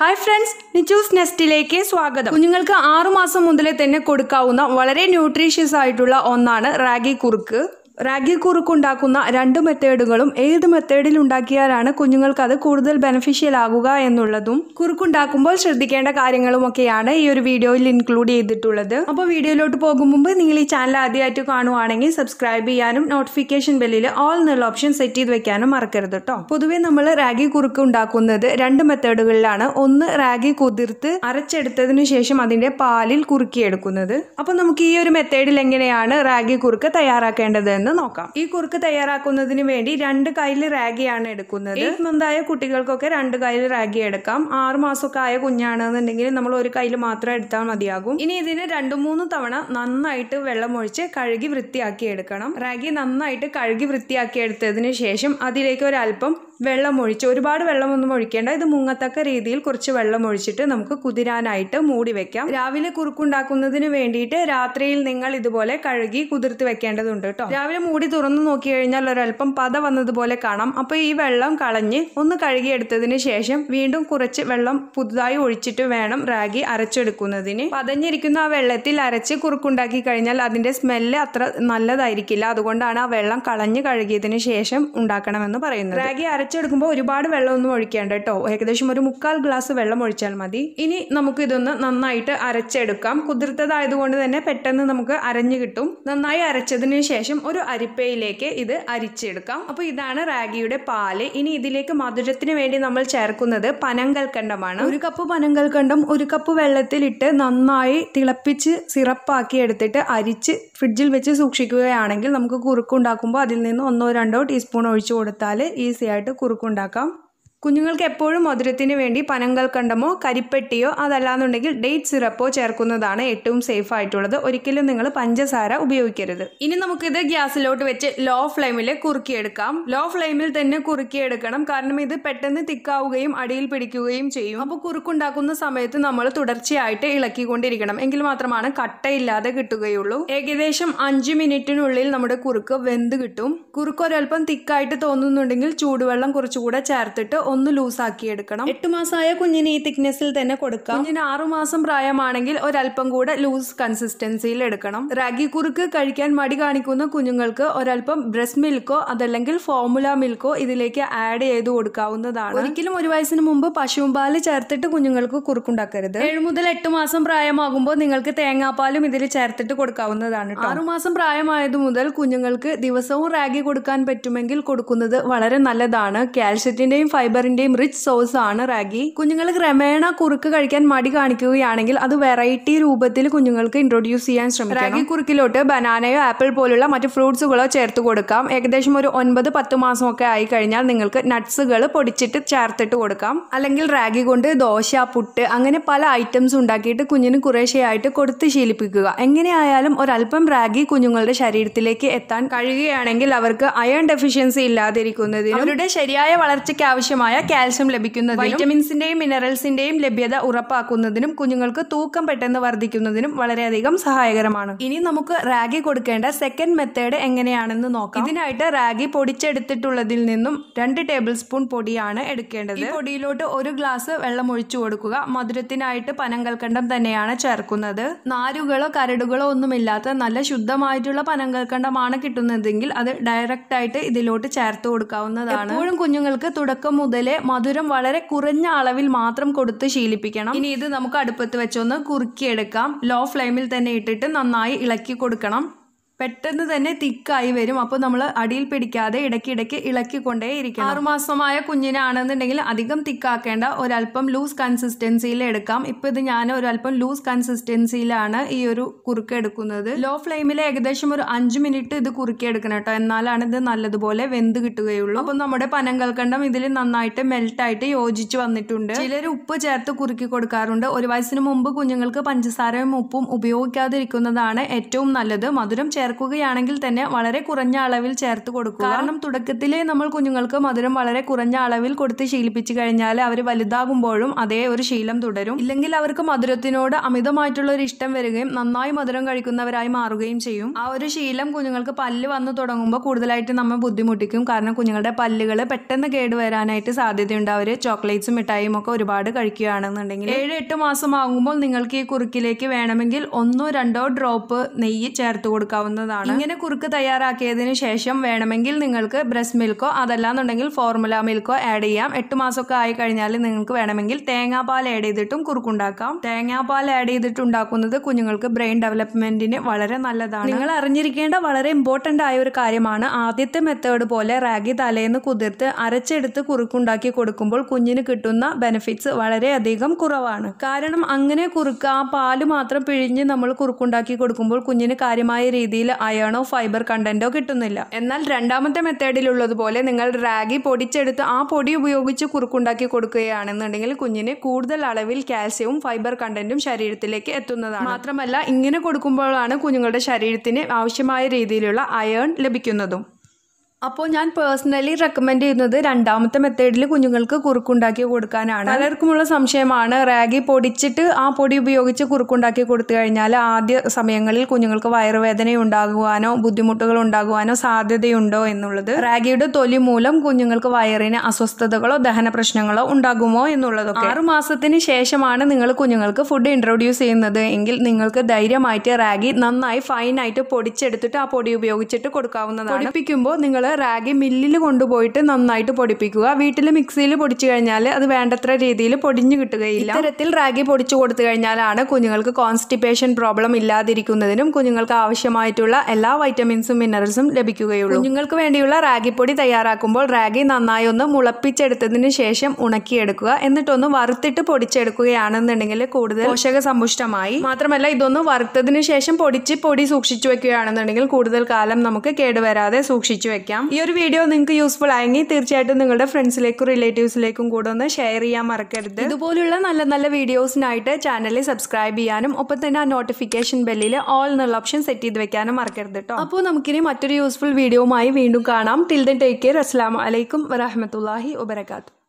hi friends Nichu's നെസ്റ്റിലേക്ക് സ്വാഗതം കുഞ്ഞുങ്ങൾക്ക് ആറുമാസം മുതലേ തന്നെ കൊടുക്കാവുന്ന വളരെ ന്യൂട്രീഷ്യസ് ആയിട്ടുള്ള ഒന്നാണ് റാഗി കുറുക്ക് റാഗി കുറുക്ക് ഉണ്ടാക്കുന്ന രണ്ട് മെത്തേഡുകളും ഏത് മെത്തേഡിൽ ഉണ്ടാക്കിയാലാണ് കുഞ്ഞുങ്ങൾക്ക് അത് കൂടുതൽ ബെനിഫിഷ്യൽ ആകുക എന്നുള്ളതും കുറുക്കുണ്ടാക്കുമ്പോൾ ശ്രദ്ധിക്കേണ്ട കാര്യങ്ങളുമൊക്കെയാണ് ഈ ഒരു വീഡിയോയിൽ ഇൻക്ലൂഡ് ചെയ്തിട്ടുള്ളത് അപ്പോൾ വീഡിയോയിലോട്ട് പോകും മുമ്പ് നിങ്ങൾ ഈ ചാനൽ ആദ്യമായിട്ട് കാണുവാണെങ്കിൽ സബ്സ്ക്രൈബ് ചെയ്യാനും നോട്ടിഫിക്കേഷൻ ബെല്ലിൽ ഓൾ എന്നുള്ള ഓപ്ഷൻ സെറ്റ് ചെയ്ത് വെക്കാനും മറക്കരുത് കേട്ടോ പൊതുവെ നമ്മൾ റാഗി കുറുക്ക് ഉണ്ടാക്കുന്നത് രണ്ട് മെത്തേഡുകളിലാണ് ഒന്ന് റാഗി കുതിർത്ത് അരച്ചെടുത്തതിന് ശേഷം അതിന്റെ പാലിൽ കുറുക്കിയെടുക്കുന്നത് അപ്പോൾ നമുക്ക് ഈ ഒരു മെത്തേഡിൽ എങ്ങനെയാണ് റാഗി കുറുക്ക് തയ്യാറാക്കേണ്ടത് എന്ന് നോക്കാം ഈ കുറുക്ക് തയ്യാറാക്കുന്നതിന് വേണ്ടി രണ്ട് കയ്യിൽ റാഗിയാണ് എടുക്കുന്നത് എയ്റ്റ് മന്തായ കുട്ടികൾക്കൊക്കെ രണ്ട് കയ്യിൽ റാഗി എടുക്കാം ആറ് മാസമൊക്കെ ആയ കുഞ്ഞാണെന്നുണ്ടെങ്കിൽ നമ്മൾ ഒരു കയ്യിൽ മാത്രം എടുത്താൽ മതിയാകും ഇനി ഇതിന് രണ്ടു മൂന്ന് തവണ നന്നായിട്ട് വെള്ളം ഒഴിച്ച് കഴുകി വൃത്തിയാക്കി എടുക്കണം റാഗി നന്നായിട്ട് കഴുകി വൃത്തിയാക്കി എടുത്തതിന് ശേഷം അതിലേക്ക് ഒരല്പം വെള്ളം ഒഴിച്ച് ഒരുപാട് വെള്ളമൊന്നും ഒഴിക്കേണ്ട ഇത് മുങ്ങത്തക്ക രീതിയിൽ കുറച്ച് വെള്ളം ഒഴിച്ചിട്ട് നമുക്ക് കുതിരാനായിട്ട് മൂടി വെക്കാം രാവിലെ കുറുക്കുണ്ടാക്കുന്നതിന് വേണ്ടിയിട്ട് രാത്രിയിൽ നിങ്ങൾ ഇതുപോലെ കഴുകി കുതിർത്ത് വെക്കേണ്ടതുണ്ട് കേട്ടോ രാവിലെ മൂടി തുറന്നു നോക്കി കഴിഞ്ഞാൽ ഒരല്പം പത വന്നതുപോലെ കാണാം അപ്പോൾ ഈ വെള്ളം കളഞ്ഞ് ഒന്ന് കഴുകിയെടുത്തതിന് ശേഷം വീണ്ടും കുറച്ച് വെള്ളം പുതുതായി ഒഴിച്ചിട്ട് വേണം റാഗി അരച്ചെടുക്കുന്നതിന് പതഞ്ഞിരിക്കുന്ന ആ വെള്ളത്തിൽ അരച്ച് കുറുക്കുണ്ടാക്കി കഴിഞ്ഞാൽ അതിന്റെ സ്മെല്ല് അത്ര നല്ലതായിരിക്കില്ല അതുകൊണ്ടാണ് ആ വെള്ളം കളഞ്ഞ് കഴുകിയതിന് ശേഷം ഉണ്ടാക്കണമെന്ന് പറയുന്നത് റാഗി അരച്ചെടുക്കുമ്പോൾ ഒരുപാട് വെള്ളമൊന്നും ഒഴിക്കേണ്ട കേട്ടോ ഏകദേശം ഒരു മുക്കാൽ ഗ്ലാസ് വെള്ളം ഒഴിച്ചാൽ മതി ഇനി നമുക്ക് ഇതൊന്ന് നന്നായിട്ട് അരച്ചെടുക്കാം കുതിർത്തതായതുകൊണ്ട് തന്നെ പെട്ടെന്ന് നമുക്ക് അരഞ്ഞു കിട്ടും നന്നായി അരച്ചതിന് ശേഷം ഒരു അരിപ്പയിലേക്ക് ഇത് അരിച്ചെടുക്കാം അപ്പോൾ ഇതാണ് റാഗിയുടെ പാല് ഇനി ഇതിലേക്ക് മധുരത്തിന് വേണ്ടി നമ്മൾ ചേർക്കുന്നത് പനങ്കൽക്കണ്ടമാണ് ഒരു കപ്പ് പനങ്കൽക്കണ്ടം ഒരു കപ്പ് വെള്ളത്തിലിട്ട് നന്നായി തിളപ്പിച്ച് സിറപ്പാക്കി എടുത്തിട്ട് അരിച്ച് ഫ്രിഡ്ജിൽ വെച്ച് സൂക്ഷിക്കുകയാണെങ്കിൽ നമുക്ക് കുറുക്കുണ്ടാക്കുമ്പോൾ അതിൽ നിന്ന് ഒന്നോ രണ്ടോ ടീസ്പൂൺ ഒഴിച്ചു കൊടുത്താൽ ഈസി ആയിട്ട് കുറുക്കുണ്ടാക്കാം കുഞ്ഞുങ്ങൾക്ക് എപ്പോഴും മധുരത്തിന് വേണ്ടി പനങ്കൽക്കണ്ടമോ കരിപ്പെട്ടിയോ അതല്ലാന്നുണ്ടെങ്കിൽ ഡേറ്റ് സിറപ്പോ ചേർക്കുന്നതാണ് ഏറ്റവും സേഫ് ആയിട്ടുള്ളത് ഒരിക്കലും നിങ്ങൾ പഞ്ചസാര ഉപയോഗിക്കരുത് ഇനി നമുക്കിത് ഗ്യാസിലോട്ട് വെച്ച് ലോ ഫ്ലെയിമിൽ കുറുക്കിയെടുക്കാം ലോ ഫ്ലെയിമിൽ തന്നെ കുറുക്കിയെടുക്കണം കാരണം ഇത് പെട്ടെന്ന് തിക്കാവുകയും അടിയിൽ പിടിക്കുകയും ചെയ്യും അപ്പോൾ കുറുക്കുണ്ടാക്കുന്ന സമയത്ത് നമ്മൾ തുടർച്ചയായിട്ട് ഇളക്കിക്കൊണ്ടിരിക്കണം എങ്കിൽ മാത്രമാണ് കട്ടയില്ലാതെ കിട്ടുകയുള്ളൂ ഏകദേശം അഞ്ച് മിനിറ്റിനുള്ളിൽ നമ്മുടെ കുറുക്ക് വെന്ത് കിട്ടും കുറുക്ക് ഒരല്പം തിക്കായിട്ട് തോന്നുന്നുണ്ടെങ്കിൽ ചൂടുവെള്ളം കുറച്ചുകൂടെ ചേർത്തിട്ട് ഒന്ന് ലൂസാക്കി എടുക്കണം എട്ട് മാസമായ കുഞ്ഞിന് ഈ തിക്നെസ്സിൽ തന്നെ കൊടുക്കാം കുഞ്ഞിന് ആറു മാസം പ്രായമാണെങ്കിൽ ഒരല്പം കൂടെ ലൂസ് കൺസിസ്റ്റൻസിയിൽ എടുക്കണം റാഗി കുറുക്ക് കഴിക്കാൻ മടി കാണിക്കുന്ന കുഞ്ഞുങ്ങൾക്ക് ഒരല്പം ബ്രസ്റ്റ് മിൽക്കോ അതല്ലെങ്കിൽ ഫോർമുല മിൽക്കോ ഇതിലേക്ക് ആഡ് ചെയ്ത് കൊടുക്കാവുന്നതാണ് ഒരിക്കലും ഒരു വയസ്സിന് മുമ്പ് പശുവും പാല് ചേർത്തിട്ട് കുഞ്ഞുങ്ങൾക്ക് കുറുക്കുണ്ടാക്കരുത് ഏഴ് മുതൽ എട്ട് മാസം പ്രായമാകുമ്പോൾ നിങ്ങൾക്ക് തേങ്ങാപ്പാലും ഇതിൽ ചേർത്തിട്ട് കൊടുക്കാവുന്നതാണ് കേട്ടോ ആറു മാസം പ്രായമായത് മുതൽ കുഞ്ഞുങ്ങൾക്ക് ദിവസവും റാഗി കൊടുക്കാൻ പറ്റുമെങ്കിൽ കൊടുക്കുന്നത് വളരെ നല്ലതാണ് കാൽഷ്യത്തിന്റെയും ഫൈബറിന്റെയും റിച്ച് സോഴ്സ് ആണ് റാഗി കുഞ്ഞുങ്ങൾ ക്രമേണ കുറുക്ക് കഴിക്കാൻ മടി കാണിക്കുകയാണെങ്കിൽ അത് വെറൈറ്റി രൂപത്തിൽ കുഞ്ഞുങ്ങൾക്ക് ഇൻട്രൊഡ്യൂസ് ചെയ്യാൻ ശ്രമിക്കാം റാഗി കുറുക്കിലോട്ട് ബനാനയോ ആപ്പിൾ പോലുള്ള മറ്റ് ഫ്രൂട്ട്സുകളോ ചേർത്ത് കൊടുക്കാം ഏകദേശം ഒരു ഒൻപത് പത്ത് മാസമൊക്കെ ആയി കഴിഞ്ഞാൽ നിങ്ങൾക്ക് നട്ട്സുകൾ പൊടിച്ചിട്ട് ചേർത്തിട്ട് കൊടുക്കാം അല്ലെങ്കിൽ റാഗി കൊണ്ട് ദോശ പുട്ട് അങ്ങനെ പല ഐറ്റംസ് ഉണ്ടാക്കിയിട്ട് കുഞ്ഞിന് കുറേശ്ശെയായിട്ട് കൊടുത്ത് ശീലിപ്പിക്കുക എങ്ങനെയായാലും ഒരല്പം റാഗി കുഞ്ഞുങ്ങളുടെ ശരീരത്തിലേക്ക് എത്താൻ കഴിയുകയാണെങ്കിൽ അവർക്ക് അയൺ ഡെഫിഷ്യൻസി ഇല്ലാതിരിക്കുന്നതിനും അവരുടെ ശരിയായ വളർച്ചയ്ക്ക് ആവശ്യമായ കാൽഷ്യം ലഭിക്കുന്നതിനും വൈറ്റമിൻസിന്റെയും മിനറൽസിന്റെയും ലഭ്യത ഉറപ്പാക്കുന്നതിനും കുഞ്ഞുങ്ങൾക്ക് തൂക്കം പെട്ടെന്ന് വർദ്ധിക്കുന്നതിനും വളരെയധികം സഹായകരമാണ് ഇനി നമുക്ക് റാഗി കൊടുക്കേണ്ട സെക്കൻഡ് മെത്തേഡ് എങ്ങനെയാണെന്ന് നോക്കാം ഇതിനായിട്ട് റാഗി പൊടിച്ചെടുത്തിട്ടുള്ളതിൽ നിന്നും രണ്ട് ടേബിൾ സ്പൂൺ പൊടിയാണ് എടുക്കേണ്ടത് ഈ പൊടിയിലോട്ട് ഒരു ഗ്ലാസ് വെള്ളം ഒഴിച്ചു കൊടുക്കുക മധുരത്തിനായിട്ട് പനങ്കൽക്കണ്ടം തന്നെയാണ് ചേർക്കുന്നത് നാരുകളോ കരടുകളോ ഒന്നുമില്ലാത്ത നല്ല ശുദ്ധമായിട്ടുള്ള പനങ്കൽക്കണ്ടമാണ് കിട്ടുന്നതെങ്കിൽ അത് ഡയറക്റ്റ് ആയിട്ട് ഇതിലോട്ട് ചേർത്ത് കൊടുക്കാവുന്നതാണ് എപ്പോഴും കുഞ്ഞുങ്ങൾക്ക് തുടക്കം മുതലേ മധുരം വളരെ കുറഞ്ഞ അളവിൽ മാത്രം കൊടുത്ത് ശീലിപ്പിക്കണം ഇനി ഇത് നമുക്ക് അടുപ്പത്ത് വെച്ചൊന്ന് കുറുക്കിയെടുക്കാം ലോ ഫ്ലെയിമിൽ തന്നെ ഇട്ടിട്ട് നന്നായി ഇളക്കി കൊടുക്കണം പെട്ടെന്ന് തന്നെ തിക്കായി വരും അപ്പോൾ നമ്മൾ അടിയിൽ പിടിക്കാതെ ഇടയ്ക്കിടയ്ക്ക് ഇളക്കിക്കൊണ്ടേ ഇരിക്കണം ആറുമാസമായ കുഞ്ഞിനാണെന്നുണ്ടെങ്കിൽ അധികം തിക്കാക്കേണ്ട ഒരല്പം ലൂസ് കൺസിസ്റ്റൻസിയിൽ എടുക്കാം ഇപ്പം ഇത് ഞാൻ ഒരല്പം ലൂസ് കൺസിസ്റ്റൻസിയിലാണ് ഈ ഒരു കുറുക്ക് എടുക്കുന്നത് ലോ ഫ്ലെയിമിൽ ഏകദേശം ഒരു അഞ്ച് മിനിറ്റ് ഇത് കുറുക്കി എടുക്കണം കേട്ടോ എന്നാലാണ് ഇത് നല്ലതുപോലെ വെന്ത് കിട്ടുകയുള്ളൂ അപ്പം നമ്മുടെ പനങ്കൽക്കണ്ടം ഇതിൽ നന്നായിട്ട് മെൽട്ടായിട്ട് യോജിച്ച് വന്നിട്ടുണ്ട് ചിലർ ഉപ്പ് ചേർത്ത് കുറുക്കി കൊടുക്കാറുണ്ട് ഒരു വയസ്സിന് മുമ്പ് കുഞ്ഞുങ്ങൾക്ക് പഞ്ചസാരയും ഉപ്പും ഉപയോഗിക്കാതിരിക്കുന്നതാണ് ഏറ്റവും നല്ലത് മധുരം ചേർ ചേർക്കുകയാണെങ്കിൽ തന്നെ വളരെ കുറഞ്ഞ അളവിൽ ചേർത്ത് കൊടുക്കുക കാരണം തുടക്കത്തിലേ നമ്മൾ കുഞ്ഞുങ്ങൾക്ക് മധുരം വളരെ കുറഞ്ഞ അളവിൽ കൊടുത്ത് ശീലിപ്പിച്ചു കഴിഞ്ഞാൽ അവർ വലുതാകുമ്പോഴും അതേ ഒരു ശീലം തുടരും ഇല്ലെങ്കിൽ അവർക്ക് മധുരത്തിനോട് അമിതമായിട്ടുള്ള ഒരു ഇഷ്ടം വരികയും നന്നായി മധുരം കഴിക്കുന്നവരായി മാറുകയും ചെയ്യും ആ ഒരു ശീലം കുഞ്ഞുങ്ങൾക്ക് പല്ല് വന്നു തുടങ്ങുമ്പോൾ കൂടുതലായിട്ട് നമ്മെ ബുദ്ധിമുട്ടിക്കും കാരണം കുഞ്ഞുങ്ങളുടെ പല്ലുകൾ പെട്ടെന്ന് കേടുവരാനായിട്ട് സാധ്യതയുണ്ട് അവർ ചോക്ലേറ്റ്സും മിഠായിയും ഒക്കെ ഒരുപാട് കഴിക്കുകയാണെന്നുണ്ടെങ്കിൽ ഏഴ് എട്ട് മാസം ആകുമ്പോൾ നിങ്ങൾക്ക് ഈ കുറുക്കിലേക്ക് വേണമെങ്കിൽ ഒന്നോ രണ്ടോ ഡ്രോപ്പ് നെയ്യ് ചേർത്ത് കൊടുക്കാവുന്നതാണ് ഇങ്ങനെ കുറുക്ക് തയ്യാറാക്കിയതിന് ശേഷം വേണമെങ്കിൽ നിങ്ങൾക്ക് ബ്രസ്റ്റ് മിൽക്കോ അതല്ലാന്നുണ്ടെങ്കിൽ ഫോർമുല മിൽക്കോ ആഡ് ചെയ്യാം എട്ട് മാസമൊക്കെ ആയി കഴിഞ്ഞാൽ നിങ്ങൾക്ക് വേണമെങ്കിൽ തേങ്ങാപ്പാൽ ആഡ് ചെയ്തിട്ടും കുറുക്കുണ്ടാക്കാം തേങ്ങാപ്പാൽ ആഡ് ചെയ്തിട്ട് ഉണ്ടാക്കുന്നത് കുഞ്ഞുങ്ങൾക്ക് ബ്രെയിൻ ഡെവലപ്മെന്റിന് വളരെ നല്ലതാണ് നിങ്ങൾ അറിഞ്ഞിരിക്കേണ്ട വളരെ ഇമ്പോർട്ടൻ്റ് ആയ ഒരു കാര്യമാണ് ആദ്യത്തെ മെത്തേഡ് പോലെ റാഗി തലേന്ന് കുതിർത്ത് അരച്ചെടുത്ത് കുറുക്കുണ്ടാക്കി കൊടുക്കുമ്പോൾ കുഞ്ഞിന് കിട്ടുന്ന ബെനിഫിറ്റ്സ് വളരെയധികം കുറവാണ് കാരണം അങ്ങനെ കുറുക്ക് ആ പാല് മാത്രം പിഴിഞ്ഞ് നമ്മൾ കുറുക്കുണ്ടാക്കി കൊടുക്കുമ്പോൾ കുഞ്ഞിന് കാര്യമായ രീതിയിൽ അയണോ ഫൈബർ കണ്ടന്റോ കിട്ടുന്നില്ല എന്നാൽ രണ്ടാമത്തെ മെത്തേഡിലുള്ളതുപോലെ നിങ്ങൾ റാഗി പൊടിച്ചെടുത്ത് ആ പൊടി ഉപയോഗിച്ച് കുറുക്കുണ്ടാക്കി കൊടുക്കുകയാണെന്നുണ്ടെങ്കിൽ കുഞ്ഞിന് കൂടുതൽ അളവിൽ കാൽസ്യവും ഫൈബർ കണ്ടന്റും ശരീരത്തിലേക്ക് എത്തുന്നതാണ് മാത്രമല്ല ഇങ്ങനെ കൊടുക്കുമ്പോഴാണ് കുഞ്ഞുങ്ങളുടെ ശരീരത്തിന് ആവശ്യമായ രീതിയിലുള്ള അയേൺ ലഭിക്കുന്നതും അപ്പോൾ ഞാൻ പേഴ്സണലി റെക്കമെൻഡ് ചെയ്യുന്നത് രണ്ടാമത്തെ മെത്തേഡിൽ കുഞ്ഞുങ്ങൾക്ക് കുറുക്കുണ്ടാക്കി കൊടുക്കാനാണ് പലർക്കുമുള്ള സംശയമാണ് റാഗി പൊടിച്ചിട്ട് ആ പൊടി ഉപയോഗിച്ച് കുറുക്കുണ്ടാക്കി കൊടുത്തു കഴിഞ്ഞാൽ ആദ്യ സമയങ്ങളിൽ കുഞ്ഞുങ്ങൾക്ക് വയറുവേദന ഉണ്ടാകുവാനോ ബുദ്ധിമുട്ടുകൾ ഉണ്ടാകുവാനോ സാധ്യതയുണ്ടോ എന്നുള്ളത് റാഗിയുടെ തൊലി മൂലം കുഞ്ഞുങ്ങൾക്ക് വയറിന് അസ്വസ്ഥതകളോ ദഹന പ്രശ്നങ്ങളോ ഉണ്ടാകുമോ എന്നുള്ളതൊക്കെ ആറു മാസത്തിന് ശേഷമാണ് നിങ്ങൾ കുഞ്ഞുങ്ങൾക്ക് ഫുഡ് ഇൻട്രൊഡ്യൂസ് ചെയ്യുന്നത് എങ്കിൽ നിങ്ങൾക്ക് ധൈര്യമായിട്ട് റാഗി നന്നായി ഫൈനായിട്ട് പൊടിച്ചെടുത്തിട്ട് ആ പൊടി ഉപയോഗിച്ചിട്ട് കൊടുക്കാവുന്നതാണ് പൊടിപ്പിക്കുമ്പോൾ നിങ്ങൾ റാഗി മില്ലിൽ കൊണ്ടുപോയിട്ട് നന്നായിട്ട് പൊടിപ്പിക്കുക വീട്ടിൽ മിക്സിയിൽ പൊടിച്ചു കഴിഞ്ഞാൽ അത് വേണ്ടത്ര രീതിയിൽ പൊടിഞ്ഞു കിട്ടുകയില്ല ഇത്തരത്തിൽ റാഗി പൊടിച്ചു കൊടുത്തു കഴിഞ്ഞാലാണ് കുഞ്ഞുങ്ങൾക്ക് കോൺസ്റ്റിപ്പേഷൻ പ്രോബ്ലം ഇല്ലാതിരിക്കുന്നതിനും കുഞ്ഞുങ്ങൾക്ക് ആവശ്യമായിട്ടുള്ള എല്ലാ വൈറ്റമിൻസും മിനറൽസും ലഭിക്കുകയുള്ളൂ കുഞ്ഞുങ്ങൾക്ക് വേണ്ടിയുള്ള റാഗി പൊടി തയ്യാറാക്കുമ്പോൾ റാഗി നന്നായി ഒന്ന് മുളപ്പിച്ചെടുത്തതിന് ശേഷം ഉണക്കിയെടുക്കുക എന്നിട്ടൊന്ന് വറുത്തിട്ട് പൊടിച്ചെടുക്കുകയാണെന്നുണ്ടെങ്കിൽ കൂടുതൽ പോഷക സമ്പുഷ്ടമായി മാത്രമല്ല ഇതൊന്ന് വറുത്തതിന് ശേഷം പൊടിച്ച് പൊടി സൂക്ഷിച്ചു വെക്കുകയാണെന്നുണ്ടെങ്കിൽ കൂടുതൽ കാലം നമുക്ക് കേടുവരാതെ സൂക്ഷിച്ചു വെക്കാം ഈ ഒരു വീഡിയോ നിങ്ങൾക്ക് യൂസ്ഫുൾ ആയെങ്കിൽ തീർച്ചയായിട്ടും നിങ്ങളുടെ ഫ്രണ്ട്സിലേക്കും റിലേറ്റീവ്സിലേക്കും കൂടെ ഒന്ന് ഷെയർ ചെയ്യാൻ മറക്കരുത് ഇതുപോലുള്ള നല്ല നല്ല വീഡിയോസിനായിട്ട് ചാനൽ സബ്സ്ക്രൈബ് ചെയ്യാനും ഒപ്പം തന്നെ ആ നോട്ടിഫിക്കേഷൻ ബെല്ലിൽ ഓൾ എന്നുള്ള ഓപ്ഷൻ സെറ്റ് ചെയ്ത് വെക്കാനും മറക്കരുത് കേട്ടോ അപ്പോൾ നമുക്കിനി മറ്റൊരു യൂസ്ഫുൾ വീഡിയോയുമായി വീണ്ടും കാണാം ടിൽ ദൻ ടേക്ക് കെയർ അസ്സാം വലൈക്കും വരഹമത്തല്ലാഹി വബർക്കാത്തു